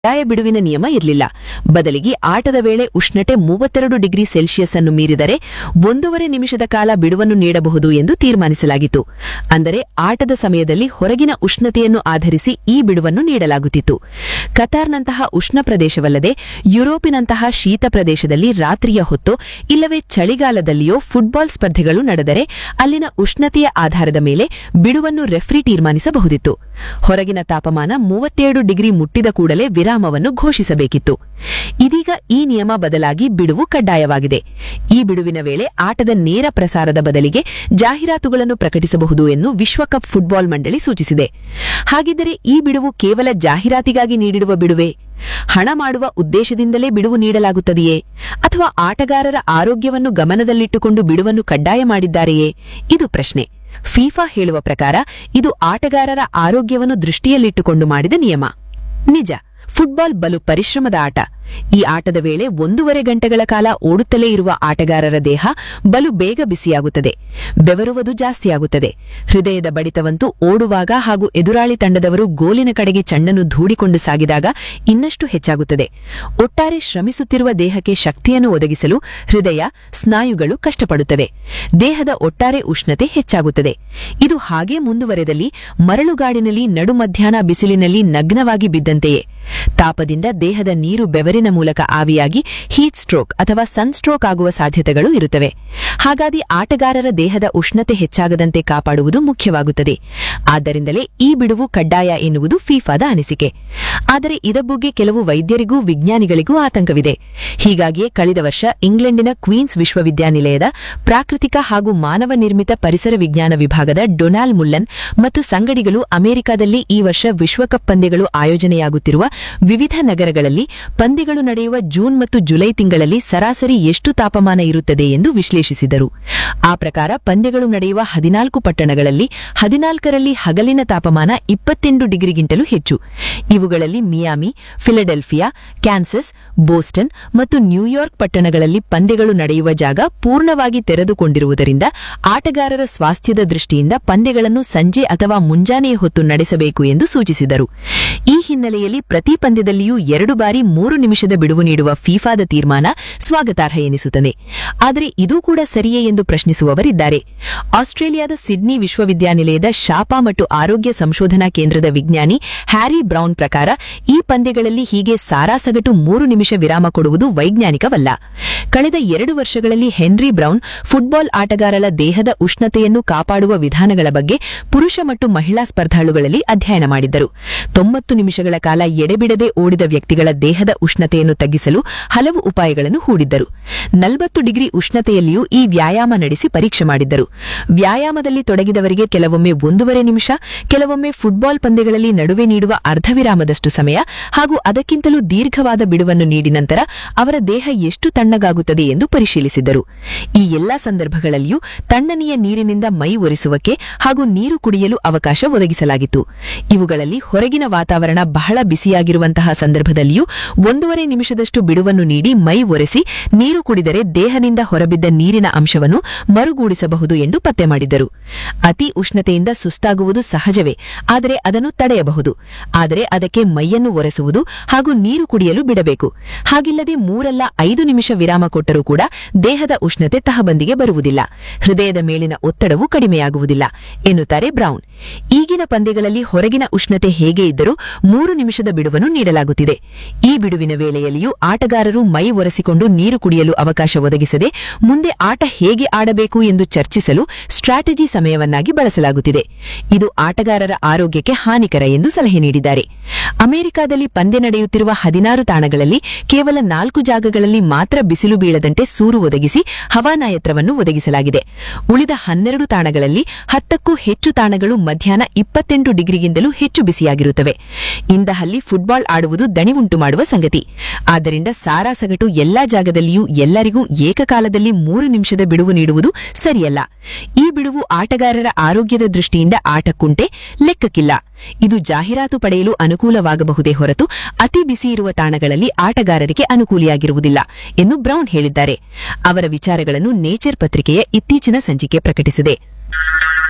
ಕಡ್ಡಾಯ ಬಿಡುವಿನ ನಿಯಮ ಇರಲಿಲ್ಲ ಬದಲಿಗೆ ಆಟದ ವೇಳೆ ಉಷ್ಣತೆ ಮೂವತ್ತೆರಡು ಡಿಗ್ರಿ ಸೆಲ್ಸಿಯಸ್ ಅನ್ನು ಮೀರಿದರೆ ಒಂದೂವರೆ ನಿಮಿಷದ ಕಾಲ ಬಿಡುವನ್ನು ನೀಡಬಹುದು ಎಂದು ತೀರ್ಮಾನಿಸಲಾಗಿತ್ತು ಅಂದರೆ ಆಟದ ಸಮಯದಲ್ಲಿ ಹೊರಗಿನ ಉಷ್ಣತೆಯನ್ನು ಆಧರಿಸಿ ಈ ಬಿಡುವನ್ನು ನೀಡಲಾಗುತ್ತಿತ್ತು ಕತಾರ್ನಂತಹ ಉಷ್ಣ ಪ್ರದೇಶವಲ್ಲದೆ ಯುರೋಪಿನಂತಹ ಶೀತ ಪ್ರದೇಶದಲ್ಲಿ ರಾತ್ರಿಯ ಹೊತ್ತೋ ಇಲ್ಲವೇ ಚಳಿಗಾಲದಲ್ಲಿಯೋ ಫುಟ್ಬಾಲ್ ಸ್ಪರ್ಧೆಗಳು ನಡೆದರೆ ಅಲ್ಲಿನ ಉಷ್ಣತೆಯ ಆಧಾರದ ಮೇಲೆ ಬಿಡುವನ್ನು ರೆಫ್ರಿ ತೀರ್ಮಾನಿಸಬಹುದಿತ್ತು ಹೊರಗಿನ ತಾಪಮಾನ ಮೂವತ್ತೇಳು ಡಿಗ್ರಿ ಮುಟ್ಟಿದ ಕೂಡಲೇ ವಿರಾಮವನ್ನು ಘೋಷಿಸಬೇಕಿತ್ತು ಇದೀಗ ಈ ನಿಯಮ ಬದಲಾಗಿ ಬಿಡುವು ಕಡ್ಡಾಯವಾಗಿದೆ ಈ ಬಿಡುವಿನ ವೇಳೆ ಆಟದ ನೇರ ಪ್ರಸಾರದ ಬದಲಿಗೆ ಜಾಹೀರಾತುಗಳನ್ನು ಪ್ರಕಟಿಸಬಹುದು ಎಂದು ವಿಶ್ವಕಪ್ ಫುಟ್ಬಾಲ್ ಮಂಡಳಿ ಸೂಚಿಸಿದೆ ಹಾಗಿದ್ದರೆ ಈ ಬಿಡುವು ಕೇವಲ ಜಾಹೀರಾತಿಗಾಗಿ ನೀಡಿರುವ ಬಿಡುವೆ ಹಣ ಮಾಡುವ ಉದ್ದೇಶದಿಂದಲೇ ಬಿಡುವು ನೀಡಲಾಗುತ್ತದೆಯೇ ಅಥವಾ ಆಟಗಾರರ ಆರೋಗ್ಯವನ್ನು ಗಮನದಲ್ಲಿಟ್ಟುಕೊಂಡು ಬಿಡುವನ್ನು ಕಡ್ಡಾಯ ಮಾಡಿದ್ದಾರೆಯೇ ಇದು ಪ್ರಶ್ನೆ ಫೀಫಾ ಹೇಳುವ ಪ್ರಕಾರ ಇದು ಆಟಗಾರರ ಆರೋಗ್ಯವನ್ನು ದೃಷ್ಟಿಯಲ್ಲಿಟ್ಟುಕೊಂಡು ಮಾಡಿದ ನಿಯಮ ನಿಜ ಫುಟ್ಬಾಲ್ ಬಲು ಪರಿಶ್ರಮದ ಆಟ ಈ ಆಟದ ವೇಳೆ ಒಂದೂವರೆ ಗಂಟೆಗಳ ಕಾಲ ಓಡುತ್ತಲೇ ಇರುವ ಆಟಗಾರರ ದೇಹ ಬಲು ಬೇಗ ಬಿಸಿಯಾಗುತ್ತದೆ ಬೆವರುವುದು ಜಾಸ್ತಿಯಾಗುತ್ತದೆ ಹೃದಯದ ಬಡಿತವಂತೂ ಓಡುವಾಗ ಹಾಗೂ ಎದುರಾಳಿ ತಂಡದವರು ಗೋಲಿನ ಕಡೆಗೆ ಚೆಂಡನ್ನು ಧೂಡಿಕೊಂಡು ಸಾಗಿದಾಗ ಇನ್ನಷ್ಟು ಹೆಚ್ಚಾಗುತ್ತದೆ ಒಟ್ಟಾರೆ ಶ್ರಮಿಸುತ್ತಿರುವ ದೇಹಕ್ಕೆ ಶಕ್ತಿಯನ್ನು ಒದಗಿಸಲು ಹೃದಯ ಸ್ನಾಯುಗಳು ಕಷ್ಟಪಡುತ್ತವೆ ದೇಹದ ಒಟ್ಟಾರೆ ಉಷ್ಣತೆ ಹೆಚ್ಚಾಗುತ್ತದೆ ಇದು ಹಾಗೆ ಮುಂದುವರೆದಲ್ಲಿ ಮರಳುಗಾಡಿನಲ್ಲಿ ನಡು ಮಧ್ಯಾಹ್ನ ಬಿಸಿಲಿನಲ್ಲಿ ನಗ್ನವಾಗಿ ಬಿದ್ದಂತೆಯೇ ತಾಪದಿಂದ ದೇಹದ ನೀರು ಬೆವರಿನ ಮೂಲಕ ಆವಿಯಾಗಿ ಹೀಟ್ ಸ್ಟ್ರೋಕ್ ಅಥವಾ ಸನ್ ಸ್ಟ್ರೋಕ್ ಆಗುವ ಸಾಧ್ಯತೆಗಳು ಇರುತ್ತವೆ ಹಾಗಾಗಿ ಆಟಗಾರರ ದೇಹದ ಉಷ್ಣತೆ ಹೆಚ್ಚಾಗದಂತೆ ಕಾಪಾಡುವುದು ಮುಖ್ಯವಾಗುತ್ತದೆ ಆದ್ದರಿಂದಲೇ ಈ ಬಿಡುವು ಕಡ್ಡಾಯ ಎನ್ನುವುದು ಫೀಫಾದ ಅನಿಸಿಕೆ ಆದರೆ ಇದರ ಬಗ್ಗೆ ಕೆಲವು ವೈದ್ಯರಿಗೂ ವಿಜ್ಞಾನಿಗಳಿಗೂ ಆತಂಕವಿದೆ ಹೀಗಾಗಿಯೇ ಕಳೆದ ವರ್ಷ ಇಂಗ್ಲೆಂಡಿನ ಕ್ವೀನ್ಸ್ ವಿಶ್ವವಿದ್ಯಾನಿಲಯದ ಪ್ರಾಕೃತಿಕ ಹಾಗೂ ಮಾನವ ನಿರ್ಮಿತ ಪರಿಸರ ವಿಜ್ಞಾನ ವಿಭಾಗದ ಡೊನಾಲ್ಡ್ ಮುಲ್ಲನ್ ಮತ್ತು ಸಂಗಡಿಗಳು ಅಮೆರಿಕದಲ್ಲಿ ಈ ವರ್ಷ ವಿಶ್ವಕಪ್ ಪಂದ್ಯಗಳು ಆಯೋಜನೆಯಾಗುತ್ತಿರುವ ವಿವಿಧ ನಗರಗಳಲ್ಲಿ ಪಂದ್ಯಗಳು ನಡೆಯುವ ಜೂನ್ ಮತ್ತು ಜುಲೈ ತಿಂಗಳಲ್ಲಿ ಸರಾಸರಿ ಎಷ್ಟು ತಾಪಮಾನ ಇರುತ್ತದೆ ಎಂದು ವಿಶ್ಲೇಷಿಸಿದರು ಆ ಪ್ರಕಾರ ಪಂದ್ಯಗಳು ನಡೆಯುವ ಹದಿನಾಲ್ಕು ಪಟ್ಟಣಗಳಲ್ಲಿ ಹದಿನಾಲ್ಕರಲ್ಲಿ ಹಗಲಿನ ತಾಪಮಾನ ಇಪ್ಪತ್ತೆಂಟು ಡಿಗ್ರಿಗಿಂತಲೂ ಹೆಚ್ಚು ಇವುಗಳಲ್ಲಿ ಮಿಯಾಮಿ ಫಿಲಡೆಲ್ಫಿಯಾ ಕ್ಯಾನ್ಸಸ್ ಬೋಸ್ಟನ್ ಮತ್ತು ನ್ಯೂಯಾರ್ಕ್ ಪಟ್ಟಣಗಳಲ್ಲಿ ಪಂದ್ಯಗಳು ನಡೆಯುವ ಜಾಗ ಪೂರ್ಣವಾಗಿ ತೆರೆದುಕೊಂಡಿರುವುದರಿಂದ ಆಟಗಾರರ ಸ್ವಾಸ್ಥ್ಯದ ದೃಷ್ಟಿಯಿಂದ ಪಂದ್ಯಗಳನ್ನು ಸಂಜೆ ಅಥವಾ ಮುಂಜಾನೆಯ ಹೊತ್ತು ನಡೆಸಬೇಕು ಎಂದು ಸೂಚಿಸಿದರು ಈ ಹಿನ್ನೆಲೆಯಲ್ಲಿ ಪ್ರತಿ ಪಂದ್ಯದಲ್ಲಿಯೂ ಎರಡು ಬಾರಿ ಮೂರು ನಿಮಿಷದ ಬಿಡುವು ನೀಡುವ ಫೀಫಾದ ತೀರ್ಮಾನ ಸ್ವಾಗತಾರ್ಹ ಎನಿಸುತ್ತದೆ ಆದರೆ ಇದೂ ಕೂಡ ಸರಿಯೇ ಎಂದು ಪ್ರಶ್ನಿಸುವವರಿದ್ದಾರೆ ಆಸ್ಟ್ರೇಲಿಯಾದ ಸಿಡ್ನಿ ವಿಶ್ವವಿದ್ಯಾನಿಲಯದ ಶಾಪ ಮತ್ತು ಆರೋಗ್ಯ ಸಂಶೋಧನಾ ಕೇಂದ್ರದ ವಿಜ್ಞಾನಿ ಹ್ಯಾರಿ ಬ್ರೌನ್ ಪ್ರಕಾರ ಈ ಪಂದ್ಯಗಳಲ್ಲಿ ಹೀಗೆ ಸಾರಾಸಗಟು ಮೂರು ನಿಮಿಷ ವಿರಾಮ ಕೊಡುವುದು ವೈಜ್ಞಾನಿಕವಲ್ಲ ಕಳೆದ ಎರಡು ವರ್ಷಗಳಲ್ಲಿ ಹೆನ್ರಿ ಬ್ರೌನ್ ಫುಟ್ಬಾಲ್ ಆಟಗಾರರ ದೇಹದ ಉಷ್ಣತೆಯನ್ನು ಕಾಪಾಡುವ ವಿಧಾನಗಳ ಬಗ್ಗೆ ಪುರುಷ ಮತ್ತು ಮಹಿಳಾ ಸ್ಪರ್ಧಾಳುಗಳಲ್ಲಿ ಅಧ್ಯಯನ ಮಾಡಿದ್ದರು ತೊಂಬತ್ತು ನಿಮಿಷಗಳ ಕಾಲ ಎಡೆಬಿಡದೆ ಓಡಿದ ವ್ಯಕ್ತಿಗಳ ದೇಹದ ಉಷ್ಣತೆಯನ್ನು ತಗ್ಗಿಸಲು ಹಲವು ಉಪಾಯಗಳನ್ನು ಹೂಡಿದ್ದರು ನಲವತ್ತು ಡಿಗ್ರಿ ಉಷ್ಣತೆಯಲ್ಲಿಯೂ ಈ ವ್ಯಾಯಾಮ ನಡೆಸಿ ಪರೀಕ್ಷೆ ಮಾಡಿದ್ದರು ವ್ಯಾಯಾಮದಲ್ಲಿ ತೊಡಗಿದವರಿಗೆ ಕೆಲವೊಮ್ಮೆ ಒಂದೂವರೆ ನಿಮಿಷ ಕೆಲವೊಮ್ಮೆ ಫುಟ್ಬಾಲ್ ಪಂದ್ಯಗಳಲ್ಲಿ ನಡುವೆ ನೀಡುವ ಅರ್ಧವಿರಾಮದಷ್ಟು ಸಮಯ ಹಾಗೂ ಅದಕ್ಕಿಂತಲೂ ದೀರ್ಘವಾದ ಬಿಡುವನ್ನು ನೀಡಿ ನಂತರ ಅವರ ದೇಹ ಎಷ್ಟು ತಣ್ಣಗಾಗುತ್ತದೆ ಎಂದು ಪರಿಶೀಲಿಸಿದ್ದರು ಈ ಎಲ್ಲಾ ಸಂದರ್ಭಗಳಲ್ಲಿಯೂ ತಣ್ಣನೆಯ ನೀರಿನಿಂದ ಮೈ ಒರೆಸುವಕ್ಕೆ ಹಾಗೂ ನೀರು ಕುಡಿಯಲು ಅವಕಾಶ ಒದಗಿಸಲಾಗಿತ್ತು ಇವುಗಳಲ್ಲಿ ಹೊರಗಿನ ವಾತಾವರಣ ಬಹಳ ಬಿಸಿಯಾಗಿರುವಂತಹ ಸಂದರ್ಭದಲ್ಲಿಯೂ ಒಂದೂವರೆ ನಿಮಿಷದಷ್ಟು ಬಿಡುವನ್ನು ನೀಡಿ ಮೈ ಒರೆಸಿ ನೀರು ಕುಡಿದರೆ ದೇಹದಿಂದ ಹೊರಬಿದ್ದ ನೀರಿನ ಅಂಶವನ್ನು ಮರುಗೂಡಿಸಬಹುದು ಎಂದು ಪತ್ತೆ ಮಾಡಿದ್ದರು ಅತಿ ಉಷ್ಣತೆಯಿಂದ ಸುಸ್ತಾಗುವುದು ಸಹಜವೇ ಆದರೆ ಅದನ್ನು ತಡೆಯಬಹುದು ಆದರೆ ಅದಕ್ಕೆ ಮೈಯನ್ನು ಒರೆಸುವುದು ಹಾಗೂ ನೀರು ಕುಡಿಯಲು ಬಿಡಬೇಕು ಹಾಗಿಲ್ಲದೆ ಮೂರಲ್ಲ ಐದು ನಿಮಿಷ ವಿರಾಮ ಕೊಟ್ಟರೂ ಕೂಡ ದೇಹದ ಉಷ್ಣತೆ ತಹಬಂದಿಗೆ ಬರುವುದಿಲ್ಲ ಹೃದಯದ ಮೇಲಿನ ಒತ್ತಡವೂ ಕಡಿಮೆಯಾಗುವುದಿಲ್ಲ ಎನ್ನುತ್ತಾರೆ ಬ್ರೌನ್ ಈಗಿನ ಪಂದ್ಯಗಳಲ್ಲಿ ಹೊರಗಿನ ಉಷ್ಣತೆ ಹೇಗೆ ಇದ್ದರೂ ಮೂರು ನಿಮಿಷದ ಬಿಡುವನ್ನು ನೀಡಲಾಗುತ್ತಿದೆ ಈ ಬಿಡುವಿನ ವೇಳೆಯಲ್ಲಿಯೂ ಆಟಗಾರರು ಮೈ ಒರೆಸಿಕೊಂಡು ನೀರು ಕುಡಿಯಲು ಅವಕಾಶ ಒದಗಿಸದೆ ಮುಂದೆ ಆಟ ಹೇಗೆ ಆಡಬೇಕು ಎಂದು ಚರ್ಚಿಸಲು ಸ್ಟ್ರಾಟಜಿ ಸಮಯವನ್ನಾಗಿ ಬಳಸಲಾಗುತ್ತಿದೆ ಇದು ಆಟಗಾರರ ಆರೋಗ್ಯಕ್ಕೆ ಹಾನಿಕರ ಎಂದು ಸಲಹೆ ನೀಡಿದ್ದಾರೆ ಅಮೆರಿಕಾದಲ್ಲಿ ಪಂದ್ಯ ನಡೆಯುತ್ತಿರುವ ಹದಿನಾರು ತಾಣಗಳಲ್ಲಿ ಕೇವಲ ನಾಲ್ಕು ಜಾಗಗಳಲ್ಲಿ ಮಾತ್ರ ಬಿಸಿಲು ಬೀಳದಂತೆ ಸೂರು ಒದಗಿಸಿ ಹವಾನಾಯತ್ರವನ್ನು ಒದಗಿಸಲಾಗಿದೆ ಉಳಿದ ಹನ್ನೆರಡು ತಾಣಗಳಲ್ಲಿ ಹತ್ತಕ್ಕೂ ಹೆಚ್ಚು ತಾಣಗಳು ಮಧ್ಯಾಹ್ನ ಇಪ್ಪತ್ತೆಂಟು ಡಿಗ್ರಿಗಿಂತಲೂ ಹೆಚ್ಚು ಬಿಸಿಯಾಗಿರುತ್ತವೆ ಇಂದಹಲ್ಲಿ ಫುಟ್ಬಾಲ್ ಆಡುವುದು ದಣಿವುಂಟು ಮಾಡುವ ಸಂಗತಿ ಆದ್ದರಿಂದ ಸಾರಾಸಗಟು ಎಲ್ಲಾ ಜಾಗದಲ್ಲಿಯೂ ಎಲ್ಲರಿಗೂ ಏಕಕಾಲದಲ್ಲಿ ಮೂರು ನಿಮಿಷದ ಬಿಡುವು ನೀಡುವುದು ಸರಿಯಲ್ಲ ಈ ಬಿಡುವು ಆಟಗಾರರ ಆರೋಗ್ಯದ ದೃಷ್ಟಿಯಿಂದ ಆಟಕ್ಕುಂಟೆ ಲೆಕ್ಕಕ್ಕಿಲ್ಲ ಇದು ಜಾಹೀರಾತು ಪಡೆಯಲು ಅನುಕೂಲವಾಗಬಹುದೇ ಹೊರತು ಅತಿ ಬಿಸಿ ಇರುವ ತಾಣಗಳಲ್ಲಿ ಆಟಗಾರರಿಗೆ ಅನುಕೂಲಿಯಾಗಿರುವುದಿಲ್ಲ ಎಂದು ಬ್ರೌನ್ ಹೇಳಿದ್ದಾರೆ ಅವರ ವಿಚಾರಗಳನ್ನು ನೇಚರ್ ಪತ್ರಿಕೆಯ ಇತ್ತೀಚಿನ ಸಂಚಿಕೆ ಪ್ರಕಟಿಸಿದೆ